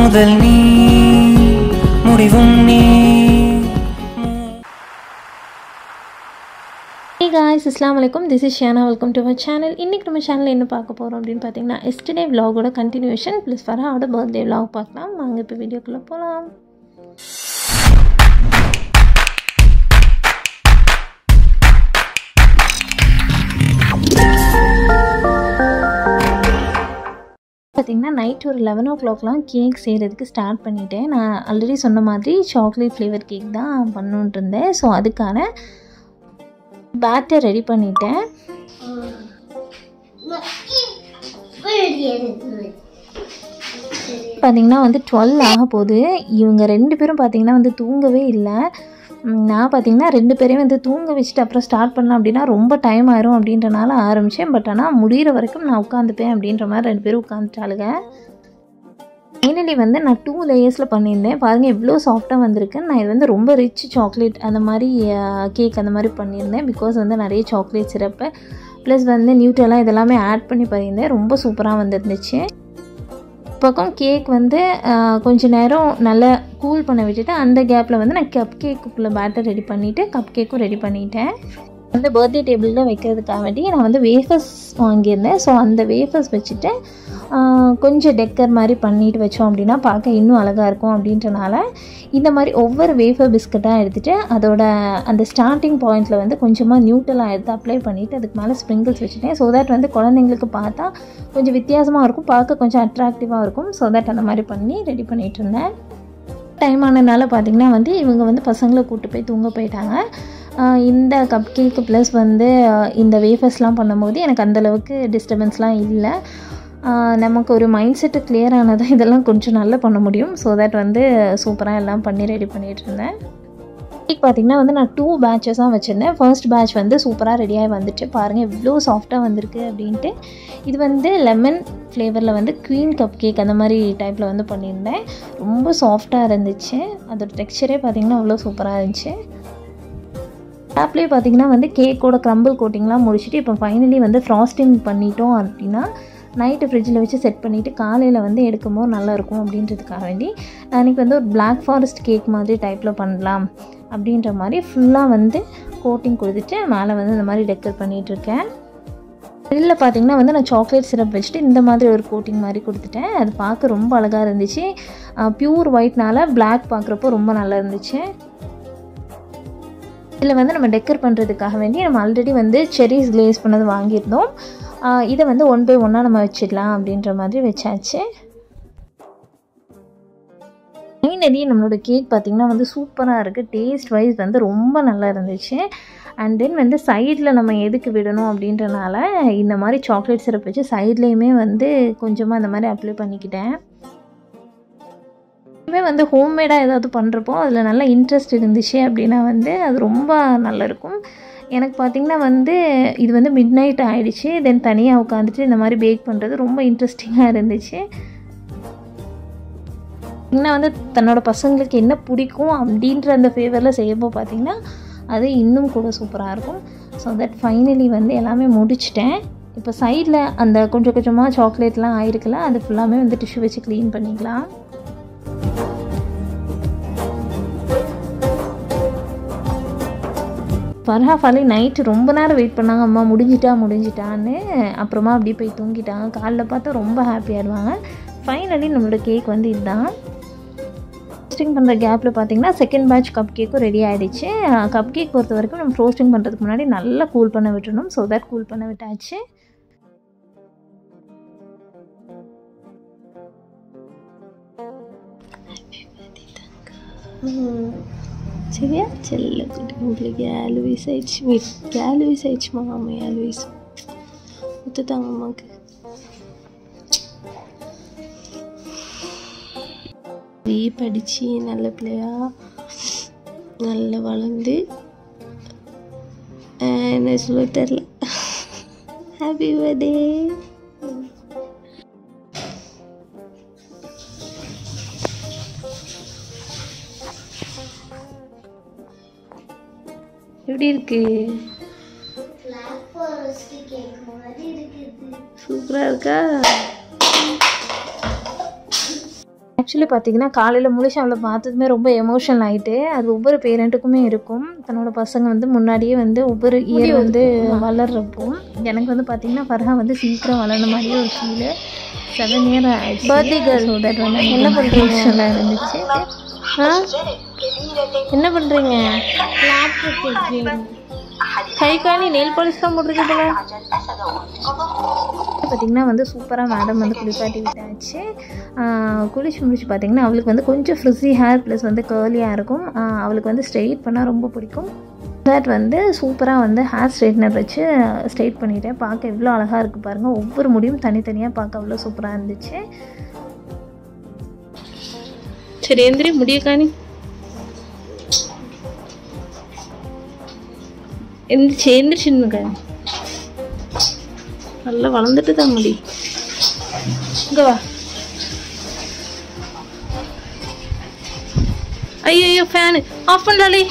முதல் நீ முடிவும் நீ ஹே காய்ஸ் அஸ்லாம் வலைக்கும் this is Shiyana welcome to our channel இன்றைக்கி நம்ம சேனலில் என்ன பார்க்க போகிறோம் அப்படின்னு பார்த்தீங்கன்னா எஸ்டர்டே vlog-ஓட கண்டினியூஷன் ப்ளஸ் ஃபராவோட பர்த்டே vlog பார்க்கலாம் வாங்க இப்போ வீடியோக்குள்ளே போகலாம் பார்த்தீங்கன்னா நைட் ஒரு லெவன் ஓ கிளாக்லாம் கேக் செய்கிறதுக்கு ஸ்டார்ட் பண்ணிட்டேன் நான் ஆல்ரெடி சொன்ன மாதிரி சாக்லேட் ஃப்ளேவர் கேக் தான் பண்ணுன்ட்டு இருந்தேன் ஸோ அதுக்கான பேட்டர் ரெடி பண்ணிட்டேன் பார்த்தீங்கன்னா வந்து டுவெல் ஆக போகுது இவங்க ரெண்டு பேரும் பார்த்தீங்கன்னா வந்து தூங்கவே இல்லை ம், நான் பார்த்தீங்கன்னா ரெண்டு பேரையும் வந்து தூங்க வச்சுட்டு அப்புறம் ஸ்டார்ட் பண்ணலாம் அப்படின்னா ரொம்ப டைம் ஆயிரும் அப்படின்றனால ஆரம்பித்தேன் பட் ஆனால் முடிகிற வரைக்கும் நான் உட்காந்துப்பேன் அப்படின்ற மாதிரி ரெண்டு பேரும் உட்காந்துட்டாளுங்க ஃபைனலி வந்து நான் டூ லேயர்ஸில் பண்ணியிருந்தேன் பாருங்கள் எவ்வளோ சாஃப்டாக வந்திருக்கு நான் இது வந்து ரொம்ப ரிச் சாக்லேட் அந்த மாதிரி கேக் அந்த மாதிரி பண்ணியிருந்தேன் பிகாஸ் வந்து நிறைய சாக்லேட் சிரப்பு ப்ளஸ் வந்து நியூட்ரெல்லாம் இதெல்லாமே ஆட் பண்ணி பண்ணியிருந்தேன் ரொம்ப சூப்பராக வந்துருந்துச்சு பக்கம் கேக் வந்து ஆஹ், கொஞ்ச நேரம் நல்லா கூல் பண்ண விட்டுட்டு அந்த கேப்பில் வந்து நான் கப் கேக்குக்குள்ளே பேட்டர் ரெடி பண்ணிவிட்டு கப் கேக்கும் ரெடி பண்ணிட்டேன் வந்து பர்த்டே டேபிளில் வைக்கிறதுக்காக வேண்டி நான் வந்து வேஃபர்ஸ் வாங்கியிருந்தேன் ஸோ அந்த வேஃபர்ஸ் வச்சுட்டு ஆஹ், கொஞ்சம் டெக்கர் மாதிரி பண்ணிட்டு வச்சோம் அப்படின்னா பார்க்க இன்னும் அழகாக இருக்கும் அப்படின்றனால இந்த மாதிரி ஒவ்வொரு வேஃபர் பிஸ்கட்டாக எடுத்துகிட்டு அதோட அந்த ஸ்டார்டிங் பாயிண்டில் வந்து கொஞ்சமாக நியூட்ரலாக எடுத்து அப்ளை பண்ணிவிட்டு அதுக்கு மேலே ஸ்ப்ரிங்கிள்ஸ் வச்சுட்டேன் ஸோ தட் வந்து குழந்தைங்களுக்கு பார்த்தா கொஞ்சம் வித்தியாசமாக இருக்கும் பார்க்க கொஞ்சம் அட்ராக்டிவாக இருக்கும் ஸோ தட் அந்த மாதிரி பண்ணி ரெடி பண்ணிகிட்டு இருந்தேன் டைம் ஆனதுனால பார்த்திங்கன்னா வந்து இவங்க வந்து பசங்களை கூப்பிட்டு போய் தூங்க போயிட்டாங்க ஆஹ் இந்த கப் கேக்கு ப்ளஸ் வந்து ஆஹ் இந்த வேஃபர்ஸ்லாம் பண்ணும்போது எனக்கு அந்தளவுக்கு டிஸ்டர்பன்ஸ்லாம் இல்லை ஆஹ் நமக்கு ஒரு மைண்ட் செட்டு கிளியர் ஆனதான் இதெல்லாம் கொஞ்சம் நல்லா பண்ண முடியும் ஸோ தட் வந்து சூப்பராக எல்லாம் பண்ணி ரெடி பண்ணிகிட்டு இருந்தேன் கேக் பார்த்திங்கன்னா வந்து நான் டூ பேட்சஸாக வச்சுருந்தேன் ஃபர்ஸ்ட் பேட்ச் வந்து சூப்பராக ரெடியாகி வந்துட்டு பாருங்கள் எவ்வளோ சாஃப்டாக வந்திருக்கு அப்படின்ட்டு இது வந்து லெமன் ஃப்ளேவரில் வந்து க்வீன் கப் கேக் அந்த மாதிரி டைப்பில் வந்து பண்ணியிருந்தேன் ரொம்ப சாஃப்டாக இருந்துச்சு அதோட டெக்ஸ்சரே பார்த்திங்கன்னா அவ்வளோ சூப்பராக இருந்துச்சு ஆப்லேயே பார்த்தீங்கன்னா வந்து கேக்கோட க்ரம்பிள் கோட்டிங்லாம் முடிச்சுட்டு இப்போ ஃபைனலி வந்து ஃப்ராஸ்டிங் பண்ணிட்டோம் அப்படின்னா நைட்டு ஃப்ரிட்ஜில் வச்சு செட் பண்ணிவிட்டு காலையில் வந்து எடுக்கும்போது நல்லா இருக்கும் அப்படின்றதுக்காக வேண்டி நான் அன்றைக்கி வந்து ஒரு பிளாக் ஃபாரஸ்ட் கேக் மாதிரி டைப்பில் பண்ணலாம் அப்படின்ற மாதிரி ஃபுல்லாக வந்து கோட்டிங் கொடுத்துட்டு மேலே வந்து இந்த மாதிரி டெக்கர் பண்ணிகிட்ருக்கேன் இதில் பார்த்தீங்கன்னா வந்து நான் சாக்லேட் சிரப் வச்சுட்டு இந்த மாதிரி ஒரு கோட்டிங் மாதிரி கொடுத்துட்டேன் அது பார்க்க ரொம்ப அழகாக இருந்துச்சு ப்யூர் ஒயிட்னால Black பார்க்குறப்போ ரொம்ப நல்லா இருந்துச்சு இதில் வந்து நம்ம டெக்கர் பண்ணுறதுக்காக வேண்டி நம்ம ஆல்ரெடி வந்து செரிஸ் கிளேஸ் பண்ணது வாங்கியிருந்தோம் ஆஹ் இதை வந்து ஒன் பை ஒன்னாக நம்ம வச்சிடலாம் அப்படின்ற மாதிரி வச்சாச்சு ஃபைனலி நம்மளோட கேக் பார்த்திங்கன்னா வந்து சூப்பராக இருக்குது டேஸ்ட் வைஸ் வந்து ரொம்ப நல்லா இருந்துச்சு அண்ட் தென் வந்து சைடில் நம்ம எதுக்கு விடணும் அப்படின்றனால இந்த மாதிரி சாக்லேட் சிரப் வச்சு சைட்லேயுமே வந்து கொஞ்சமாக இந்த மாதிரி அப்ளை பண்ணிக்கிட்டேன் இதுவே வந்து ஹோம்மேடாக ஏதாவது பண்ணுறப்போ அதில் நல்ல இன்ட்ரெஸ்ட் இருந்துச்சு அப்படின்னா வந்து அது ரொம்ப நல்லாயிருக்கும் எனக்கு பார்த்திங்கன்னா வந்து இது வந்து மிட் நைட் ஆகிடுச்சு தென் தனியாக உட்காந்துட்டு இந்த மாதிரி பேக் பண்ணுறது ரொம்ப இன்ட்ரெஸ்டிங்காக இருந்துச்சு இன்னும் வந்து தன்னோட பசங்களுக்கு என்ன பிடிக்கும் அப்படின்ற அந்த ஃபேவரில் செய்யும்போது பார்த்திங்கன்னா அது இன்னும் கூட சூப்பராக இருக்கும் ஸோ தட் ஃபைனலி வந்து எல்லாமே முடிச்சிட்டேன் இப்போ சைடில் அந்த கொஞ்சம் கொஞ்சமாக சாக்லேட்லாம் ஆயிருக்குல்ல அது ஃபுல்லாமே வந்து டிஷ்யூ வச்சு க்ளீன் பண்ணிக்கலாம் ஃபர்ஹா ஃபாலி நைட்டு ரொம்ப நேரம் வெயிட் பண்ணாங்க அம்மா முடிஞ்சிட்டா முடிஞ்சிட்டான்னு அப்புறமா அப்படியே போய் தூங்கிட்டாங்க காலைல பார்த்தா ரொம்ப ஹாப்பியாகிடுவாங்க ஃபைனலி நம்மளோட கேக் வந்து இதுதான் ரோஸ்டிங் பண்ணுற கேப்பில் பார்த்தீங்கன்னா செகண்ட் பேட்ச் கப் கேக்கும் ரெடி ஆகிடுச்சு கப் கேக் பொறுத்த வரைக்கும் நம்ம ரோஸ்டிங் பண்ணுறதுக்கு முன்னாடி நல்லா கூல் பண்ண விட்டுறணும் ஸோ தட் கூல் பண்ண விட்டாச்சு சரியா செல்ல குட்டி உங்களுக்கு ஏழு வயசு ஆயிடுச்சு வெயிட் ஏழு வயசு ஆயிடுச்சுமா ஆமாம் ஏழு வயசு ஒத்துத்தாங்க அம்மாவுக்கு நீ படித்து நல்ல பிள்ளையா நல்லா வளர்ந்து ஆஹ், என்ன சொல்ல தெரில ஹாப்பி பர்த்டே எப்படி இருக்கு சூப்பராக இருக்கா ஆக்சுவலி பார்த்தீங்கன்னா காலையில் முழிச்சு அவளை பார்த்ததுமே ரொம்ப எமோஷனல் ஆகிட்டு அது ஒவ்வொரு பேரண்ட்டுக்குமே இருக்கும் தன்னோட பசங்க வந்து முன்னாடியே வந்து ஒவ்வொரு இயர் வந்து வளர்றப்போ எனக்கு வந்து பார்த்தீங்கன்னா ஃபர்ஹா வந்து சீக்கிரம் வளர்ந்த மாதிரியே ஒரு ஃபீலு செவன் இயர் ஆயிடுச்சு பர்த்டே கேர்ள் ஸோ தட் வந்து என்ன பண்ணுறீங்க இருந்துச்சு ஆ என்ன பண்ணுறீங்க கை காணி நெயில் பாலிஷ் தான் போட்டிருக்கு போல பார்த்திங்கன்னா வந்து சூப்பராக மேடம் வந்து குளிப்பாட்டி விட்டாச்சு ஆஹ் குளிச்சு முடிச்சு பார்த்திங்கன்னா அவளுக்கு வந்து கொஞ்சம் ஃப்ரிஸி ஹேர் ப்ளஸ் வந்து கேர்லியாக இருக்கும் ஆஹ் அவளுக்கு வந்து ஸ்ட்ரெயிட் பண்ணால் ரொம்ப பிடிக்கும் தட் வந்து சூப்பராக வந்து ஹேர் ஸ்ட்ரைட்னர் வச்சு ஸ்ட்ரெயிட் பண்ணிட்டேன் பார்க்க எவ்வளோ அழகாக இருக்குது பாருங்கள் ஒவ்வொரு முடியும் தனித்தனியாக பார்க்க அவ்வளோ சூப்பராக இருந்துச்சு சரி எந்திரி முடிய காணி எந்திரிச்சு எந்திரிச்சுன்னுங்க நல்லா வளர்ந்துட்டு தான் முடி இங்க வா ஐயோ ஃபேனு ஆஃப் பண்ணலாலே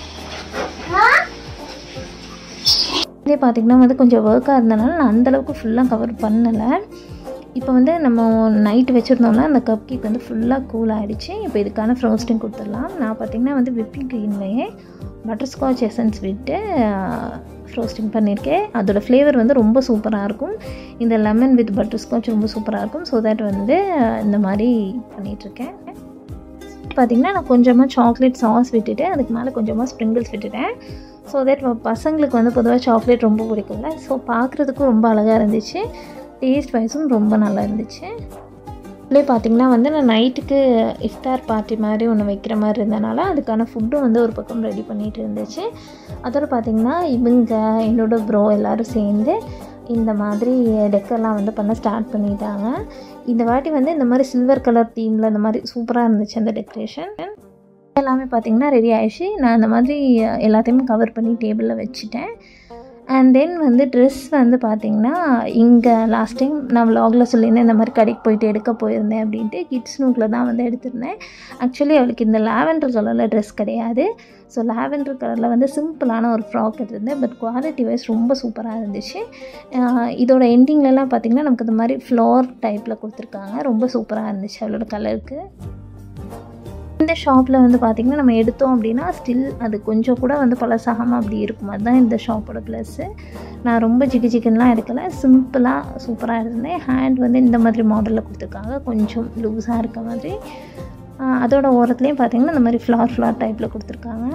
இதே பார்த்திங்கன்னா வந்து கொஞ்சம் ஒர்க்காக இருந்தனால நான் அந்தளவுக்கு ஃபுல்லாக கவர் பண்ணலை இப்போ வந்து நம்ம நைட் வச்சுருந்தோம்னா அந்த கப் கேக் வந்து ஃபுல்லாக கூல் ஆகிடுச்சு இப்போ இதுக்கான ஃப்ரோஸ்டிங் கொடுத்துடலாம் நான் பார்த்திங்கன்னா வந்து விப்பிங் க்ரீம்லேயே பட்டர்ஸ்காட்ச் எசன்ஸ் விட்டு ஃப்ரோஸ்டிங் பண்ணியிருக்கேன் அதோட ஃப்ளேவர் வந்து ரொம்ப சூப்பராக இருக்கும் இந்த லெமன் வித் பட்டர்ஸ்காட்ச் ரொம்ப சூப்பராக இருக்கும் ஸோ தட் வந்து இந்த மாதிரி பண்ணிகிட்ருக்கேன் பார்த்திங்கன்னா நான் கொஞ்சமாக சாக்லேட் சாஸ் விட்டுட்டு அதுக்கு மேலே கொஞ்சமாக ஸ்ப்ரிங்கிள்ஸ் விட்டுட்டேன் ஸோ தட் பசங்களுக்கு வந்து பொதுவாக சாக்லேட் ரொம்ப பிடிக்கும்ல ஸோ பார்க்குறதுக்கும் ரொம்ப அழகாக இருந்துச்சு டேஸ்ட் வைஸும் ரொம்ப நல்லா இருந்துச்சு இதுலேயே பார்த்தீங்கன்னா வந்து நான் நைட்டுக்கு இஃப்தார் பார்ட்டி மாதிரி ஒன்று வைக்கிற மாதிரி இருந்தனால அதுக்கான ஃபுட்டும் வந்து ஒரு பக்கம் ரெடி பண்ணிகிட்டு இருந்துச்சு அதோட பார்த்திங்கன்னா இவங்க என்னோட ப்ரோ எல்லோரும் சேர்ந்து இந்த மாதிரி டெக்கர்லாம் வந்து பண்ண ஸ்டார்ட் பண்ணிட்டாங்க இந்த வாட்டி வந்து இந்த மாதிரி சில்வர் கலர் தீமில் இந்த மாதிரி சூப்பராக இருந்துச்சு அந்த டெக்கரேஷன் எல்லாமே பார்த்திங்கன்னா ரெடி ஆயிடுச்சு நான் இந்த மாதிரி எல்லாத்தையுமே கவர் பண்ணி டேபிளில் வச்சுட்டேன் அண்ட் தென் வந்து ட்ரெஸ் வந்து பார்த்திங்கன்னா இங்கே லாஸ்ட் டைம் நான் vlogல சொல்லியிருந்தேன் இந்த மாதிரி கடைக்கு போயிட்டு எடுக்க போயிருந்தேன் அப்படின்ட்டு கிட்ஸ் நூக்கில் தான் வந்து எடுத்திருந்தேன் ஆக்சுவலி அவளுக்கு இந்த லாவெண்டர் கலரில் ட்ரெஸ் கிடையாது ஸோ லாவெண்டர் கலரில் வந்து சிம்பிளான ஒரு ஃப்ராக் எடுத்திருந்தேன் பட் குவாலிட்டி வைஸ் ரொம்ப சூப்பராக இருந்துச்சு ஆஹ் இதோட எண்டிங்லலாம் பார்த்திங்கன்னா நமக்கு இந்த மாதிரி ஃப்ளோர் டைப்பில் கொடுத்துருக்காங்க ரொம்ப சூப்பராக இருந்துச்சு அவளோட கலருக்கு இந்த ஷாப்பில் வந்து பார்த்திங்கன்னா நம்ம எடுத்தோம் அப்படின்னா ஸ்டில் அது கொஞ்சம் கூட வந்து பழசாகாமல் அப்படி இருக்கும் அதுதான் இந்த ஷாப்போட ப்ளஸ்ஸு நான் ரொம்ப ஜிகு ஜிகுன்லாம் எடுக்கலை சிம்பிளாக சூப்பராக இருந்தேன் ஹேண்ட் வந்து இந்த மாதிரி மாடலில் கொடுத்துருக்காங்க கொஞ்சம் லூஸாக இருக்க மாதிரி ஆஹ் அதோட ஓரத்துலேயும் பார்த்திங்கன்னா இந்த மாதிரி ஃப்ளார் ஃப்ளார் டைப்பில் கொடுத்துருக்காங்க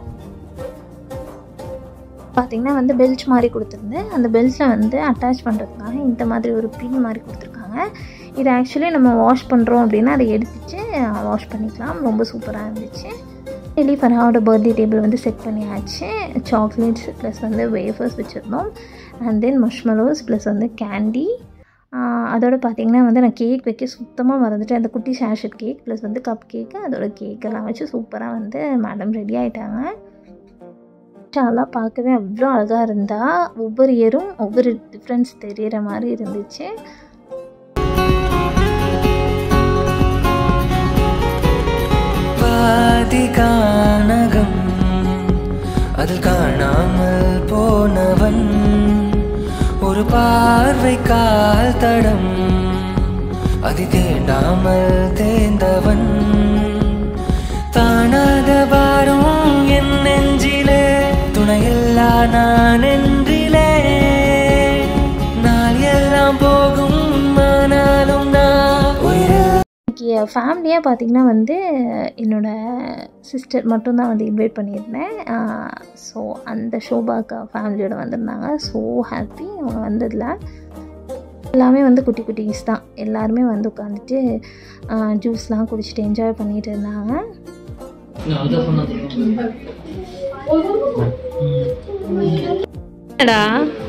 பார்த்திங்கன்னா வந்து பெல்ட் மாதிரி கொடுத்துருந்தேன் அந்த பெல்ட்டில் வந்து அட்டாச் பண்ணுறதுக்காக இந்த மாதிரி ஒரு பின் மாதிரி கொடுத்துருக்காங்க இது ஆக்சுவலி நம்ம வாஷ் பண்ணுறோம் அப்படின்னா அதை எடுத்துட்டு வாஷ் பண்ணிக்கலாம் ரொம்ப சூப்பராக இருந்துச்சு டெய்லி ஃபர்ஹாவோட பர்த்டே டேபிள் வந்து செட் பண்ணியாச்சு சாக்லேட்ஸ் ப்ளஸ் வந்து வேஃபர்ஸ் வச்சுருந்தோம் அண்ட் தென் மஷ்மலோஸ் ப்ளஸ் வந்து கேண்டி அதோட பார்த்தீங்கன்னா வந்து நான் கேக் வைக்க சுத்தமாக மறந்துட்டேன் அந்த குட்டி ஷேஷட் கேக் ப்ளஸ் வந்து கப் கேக்கு அதோட கேக்கெல்லாம் வச்சு சூப்பராக வந்து மேடம் ரெடி ஆகிட்டாங்க ஷாலாம் பார்க்கவே அவ்வளோ அழகாக இருந்தா ஒவ்வொரு இயரும் ஒவ்வொரு டிஃப்ரென்ஸ் தெரியிற மாதிரி இருந்துச்சு பாதி கானகம் அதில் காணாமல் போனவன் ஒரு பார்வை கால் தடம் அதை தேண்டாமல் தேர்ந்தவன் தானாக வாரும் என் நெஞ்சிலே துணையில்லா நான் என்றிலே நாள் எல்லாம் போகும் ஆனாலும் நான் உயிரில் இன்னைக்கு ஃபேமிலியாக பார்த்தீங்கன்னா வந்து என்னோட சிஸ்டர் மட்டும்தான் வந்து இன்வைட் பண்ணியிருந்தேன் ஸோ அந்த ஷோபாக்கா ஃபேமிலியோட வந்திருந்தாங்க ஸோ ஹாப்பி அவங்க வந்ததில் எல்லாமே வந்து குட்டி குட்டீஸ் தான் எல்லாருமே வந்து உட்காந்துட்டு ஜூஸ்லாம் குடிச்சிட்டு என்ஜாய் பண்ணிட்டு இருந்தாங்க என்னடா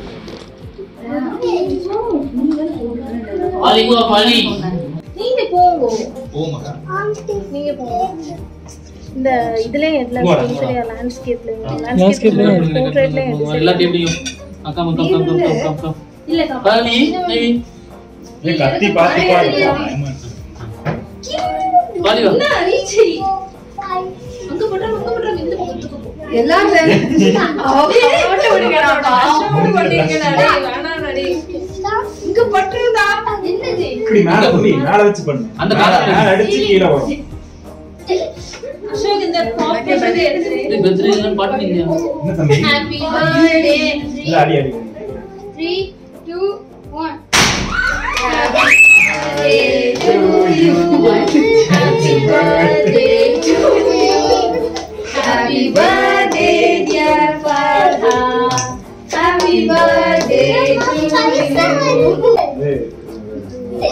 இந்த இதுலேயே எல்லாம் சரியா லேண்ட்ஸ்கேப்லேயும் லேண்ட்ஸ்கேப்லேயும் போர்ட்ரேட்லேயும் எல்லா டேபிளையும் அக்கா come come come come come come பாவி நவி கத்தி பார்த்து பாரு பாவி வா இப்படி மேல புடி மேல வச்சு பண்ணு அந்த மேல காலை மேல அடிச்சு கீழே வரும் இது birthday எல்லாம் பாட்டு நீங்க என்ன தம்பி இல்ல அடி அடி Three, two, one. Happy birthday, dear Farha. Happy birthday to you. ஏய்,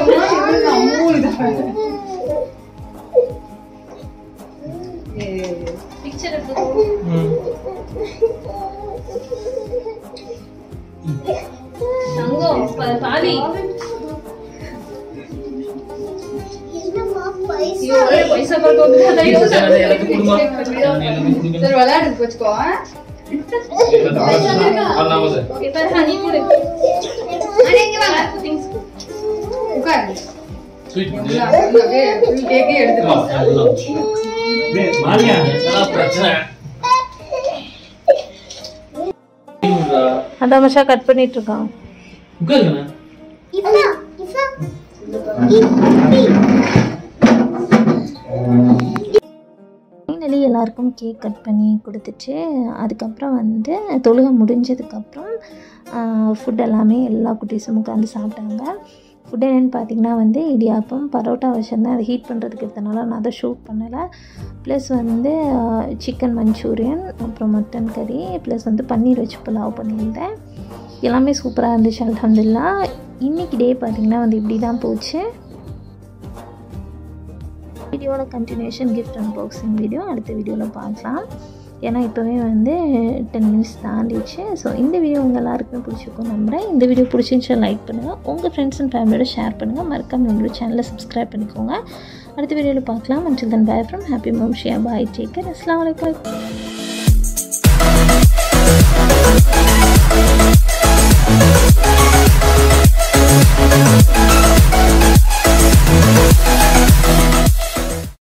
பாதி பைசா அதை எனக்கு கொடுமா எனக்கு கொடுங்க சரி விளையாடுறதுக்கு வச்சுக்கோ ஆ? பண்ணாம சார் அண்ணா, இங்க வாங்க. உட்காருங்க. ஸ்வீட் பண்ணு நல்லா, நல்லா, அப்படியே full cake ஏ எடுத்துக்கோ. டேய், மாலியா என்ன பிரச்சனை அதான் மஷா கட் பண்ணிட்டு இருக்கான் உட்காருங்க ஃபைனலி எல்லாருக்கும் கேக் கட் பண்ணி கொடுத்துட்டு அதுக்கப்புறம் வந்து தொழுகை முடிஞ்சதுக்கப்புறம் ஃபுட் எல்லாமே எல்லா குட்டீஸும் உட்காந்து சாப்பிட்டாங்க ஃபுட் என்னென்னு பார்த்தீங்கன்னா வந்து இடியாப்பம் பரோட்டா வச்சுருந்தேன் அதை ஹீட் பண்ணுறதுக்கு எடுத்தனால நான் அதை ஷூட் பண்ணலை ப்ளஸ் வந்து சிக்கன் மஞ்சூரியன் அப்புறம் மட்டன் கறி ப்ளஸ் வந்து பன்னீர் வச்சு புலாவ் பண்ணியிருந்தேன் எல்லாமே சூப்பராக இருந்துச்சு அல்ஹம்துலில்லா இன்றைக்கி டே பார்த்திங்கன்னா வந்து இப்படி தான் போச்சு வீடியோட கண்டினியூஷன் கிஃப்ட் அன்பாக்சிங் வீடியோ அடுத்த வீடியோவில் பார்க்கலாம் ஏன்னா இப்போவே வந்து டென் மினிட்ஸ் தாண்டிடுச்சு ஸோ இந்த வீடியோ உங்கள் எல்லாருக்குமே பிடிச்சிருக்கும் நம்புகிறேன் இந்த வீடியோ பிடிச்சிருந்துச்சா லைக் பண்ணுங்கள் உங்கள் ஃப்ரெண்ட்ஸ் அண்ட் ஃபேமிலியோட ஷேர் பண்ணுங்கள் மறக்காம நம்மளோட சேனலை சப்ஸ்கிரைப் பண்ணிக்கோங்க அடுத்த வீடியோவில் பார்க்கலாம் until then bye from happy மம்ஷியா பாய் டேக்கர் அஸ்லாம் வலைக்கம்